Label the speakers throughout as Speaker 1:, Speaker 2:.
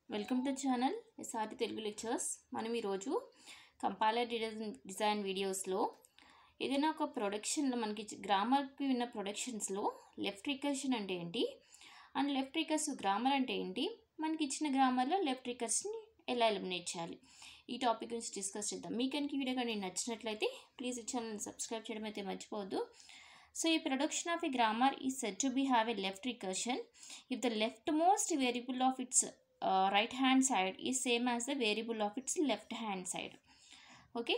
Speaker 1: welcome to channel SRT Telugu lectures మనం ఈరోజు compiler design design వీడియోస్లో ఏదైనా ఒక ప్రొడక్షన్లో మనకి గ్రామర్కి ఉన్న ప్రొడక్షన్స్లో లెఫ్ట్ రికర్షన్ అంటే ఏంటి అండ్ లెఫ్ట్ రికర్స్ గ్రామర్ అంటే ఏంటి మనకి ఇచ్చిన గ్రామర్లో లెఫ్ట్ రికర్స్ని ఎలా ఎలిమినేట్ చేయాలి ఈ టాపిక్ గురించి డిస్కస్ చేద్దాం మీకు కనుక ఈ వీడియో కానీ నచ్చినట్లయితే ప్లీజ్ ఈ ఛానల్ సబ్స్క్రైబ్ చేయడం అయితే మర్చిపోవద్దు సో ఈ production of a grammar is set to be have a left recursion if the left most variable of its right hand side is same as the variable of its left hand side okay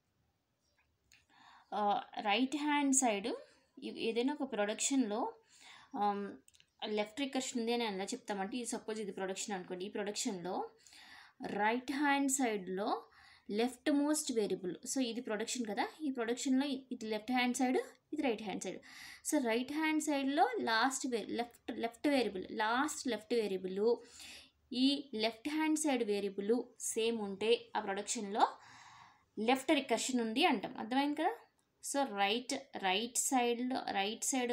Speaker 1: right hand side ఏదైనా ఒక ప్రొడక్షన్లో left recursion ఉంది అని ఎలా చెప్తామంటే ఈ suppose ఇది production అనుకోండి ఈ ప్రొడక్షన్లో రైట్ హ్యాండ్ సైడ్లో లెఫ్ట్ మోస్ట్ వేరియబుల్ సో ఇది ప్రొడక్షన్ కదా ఈ ప్రొడక్షన్లో ఇది లెఫ్ట్ హ్యాండ్ సైడ్ ఇది right hand side so right hand సైడ్లో last way left left variable last left variable ఈ left hand side variable same ఉంటే ఆ ప్రొడక్షన్లో లెఫ్ట్ రికర్షన్ ఉంది అంటాం అర్థమైంది కదా సో రైట్ రైట్ సైడ్లో రైట్ సైడ్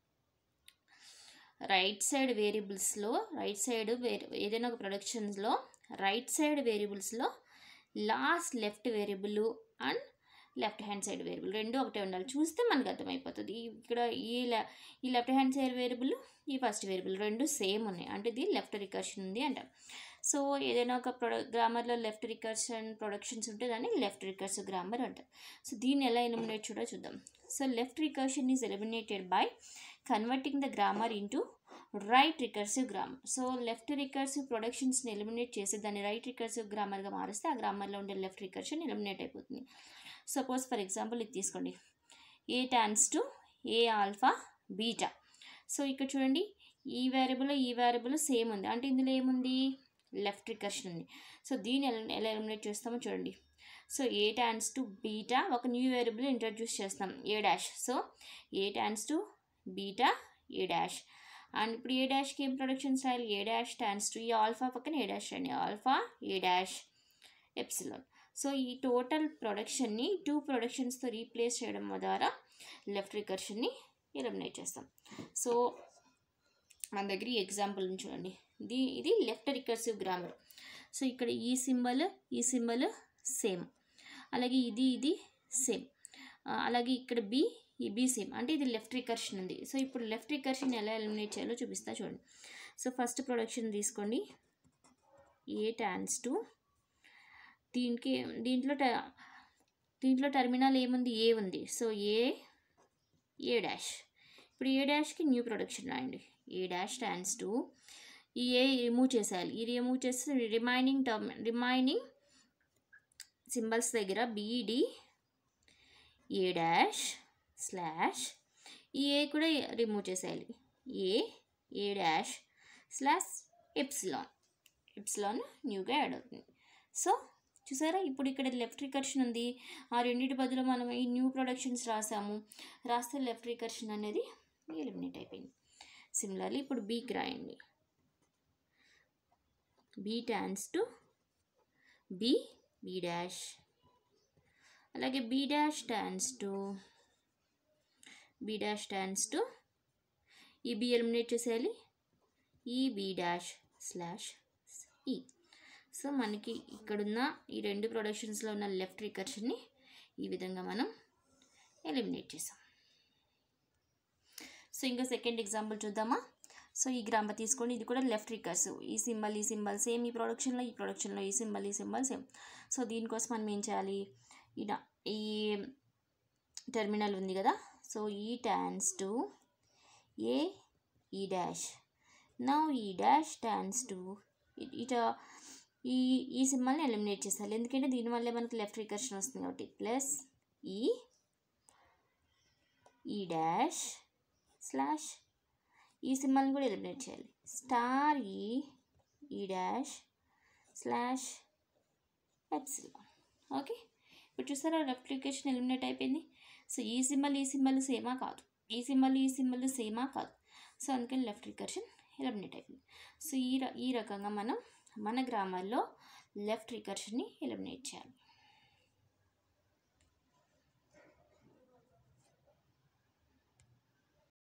Speaker 1: రైట్ సైడ్ వేరియబుల్స్లో రైట్ సైడ్ వేరే ఏదైనా ఒక ప్రొడక్షన్స్లో రైట్ సైడ్ వేరియబుల్స్లో last left variable and left hand side variable రెండు ఒకటే ఉండాలి చూస్తే మనకు అర్థమైపోతుంది ఇక్కడ ఈ లె ఈ లెఫ్ట్ హ్యాండ్ సైడ్ వేరియబుల్ ఈ ఫస్ట్ వేరియబుల్ రెండు సేమ్ ఉన్నాయి అంటే ఇది లెఫ్ట్ రికర్షన్ ఉంది అంటాం సో ఏదైనా ఒక ప్రొడ గ్రామర్లో లెఫ్ట్ రికర్షన్ ప్రొడక్షన్స్ ఉంటే దాన్ని లెఫ్ట్ రికర్సివ్ గ్రామర్ అంటారు సో దీన్ని ఎలా ఎలిమినేట్ చూడో చూద్దాం so left recursion is eliminated by converting the grammar into right recursive grammar so left recursive ప్రొడక్షన్స్ని ఎలిమినేట్ చేసి దాన్ని రైట్ రికర్సివ్ గ్రామర్గా మారిస్తే ఆ గ్రామర్లో ఉండే లెఫ్ట్ రికర్షన్ ఎలిమినేట్ అయిపోతుంది సపోజ్ ఫర్ ఎగ్జాంపుల్ ఇది తీసుకోండి A tends to A alpha beta so ఇక్కడ చూడండి ఈ వేరియబుల్ ఈ వేరియబుల్ సేమ్ ఉంది అంటే ఇందులో ఏముంది లెఫ్ట్ రికర్షన్ ఉంది సో దీన్ని ఎలా ఎలా ఎలిమినేట్ చేస్తామో చూడండి so A tends to beta ఒక న్యూ వేరియబుల్ ఇంట్రడ్యూస్ చేస్తాం A dash so A tends to beta A dash and ఇప్పుడు ఏ డాష్కి ఏం production style A dash tends to ఈ ఆల్ఫా పక్కన ఏ డాష్ అండి alpha A dash epsilon so ఈ total ప్రొడక్షన్ని టూ ప్రొడక్షన్స్తో రీప్లేస్ చేయడం ద్వారా లెఫ్ట్ రికర్షన్ని ఎలిమినేట్ చేస్తాం సో మన దగ్గర ఈ ఎగ్జాంపుల్ చూడండి ఇది ఇది లెఫ్ట్ రికర్సివ్ గ్రామర్ సో ఇక్కడ ఈ సింబల్ ఈ సింబల్ సేమ్ అలాగే ఇది ఇది సేమ్ అలాగే ఇక్కడ బి ఈ బి సేమ్ అంటే ఇది లెఫ్ట్ రికర్షన్ ఉంది సో ఇప్పుడు లెఫ్ట్ రికర్షన్ ఎలా ఎలిమినేట్ చేయాలో చూపిస్తా చూడండి సో ఫస్ట్ ప్రొడక్షన్ తీసుకోండి ఏ టాన్స్ టు దీనికి దీంట్లో ట దీంట్లో టర్మినల్ ఏముంది ఏ ఉంది సో ఏ ఏ డాష్ ఇప్పుడు ఏ డాష్కి న్యూ ప్రొడక్షన్ రాయండి ఏ డాష్ స్టాండ్స్ టు ఈ ఏ రిమూవ్ చేసేయాలి ఈ రిమూవ్ చేస్తే రిమైనింగ్ టర్మ్ రిమైనింగ్ సింబల్స్ దగ్గర బీడి ఏ డాష్ స్లాష్ ఈ ఏ కూడా రిమూవ్ చేసేయాలి A A dash slash epsilon epsilon న్యూగా యాడ్ అవుతుంది సో చూసారా ఇప్పుడు ఇక్కడ లెఫ్ట్ రికర్షన్ ఉంది ఆ రెండింటి బదులు మనం ఈ న్యూ ప్రొడక్షన్స్ రాసాము రాస్తే లెఫ్ట్ రికర్షన్ అనేది ఎలిమినేట్ అయిపోయింది సిమిలర్లీ ఇప్పుడు బీకి రాయండి B tends to B B dash అలాగే B dash tends to B dash tends to ఈ బి ఎలిమినేట్ చేసేయాలి ఈ బీ డాష్ స్లాష్ ఈ సో మనకి ఇక్కడున్న ఈ రెండు ప్రొడక్షన్స్లో ఉన్న లెఫ్ట్ రికర్షన్ని ఈ విధంగా మనం ఎలిమినేట్ చేసాం సో ఇంకా సెకండ్ ఎగ్జాంపుల్ చూద్దామా సో ఈ గ్రామర్ తీసుకోండి ఇది కూడా లెఫ్ట్ రికర్స్ ఈ సింబల్ ఈ సింబల్ సేమ్ ఈ ప్రొడక్షన్లో ఈ ప్రొడక్షన్లో ఈ సింబల్ ఈ సింబల్ సేమ్ సో దీనికోసం మనం ఏం చేయాలి ఈ ఈ టెర్మినల్ ఉంది కదా సో ఈ టాన్స్ to A E dash now E dash tends to ఇట ఈ ఈ సింబల్ని ఎలిమినేట్ చేయాలి ఎందుకంటే దీనివల్లే మనకి లెఫ్ట్ రికర్షన్ వస్తుంది కాబట్టి ప్లస్ ఈ ఈ డాష్ స్లాష్ ఈ సింబల్ని కూడా ఎలిమినేట్ చేయాలి స్టార్ ఈ ఈ డాష్ స్లాష్ ఎప్సిలాన్ ఓకే ఇప్పుడు చూసారా లెఫ్ట్ రికర్షన్ ఎలిమినేట్ అయిపోయింది సో ఈ సింబల్ ఈ సింబల్ సేమా కాదు ఈ సింబల్ ఈ సింబల్ సేమా కాదు సో అందుకని లెఫ్ట్ రికర్షన్ ఎలిమినేట్ అయిపోయింది సో ఈ ఈ రకంగా మనం మన గ్రామర్లో లెఫ్ట్ రికర్షన్ని ఎలిమినేట్ చేయాలి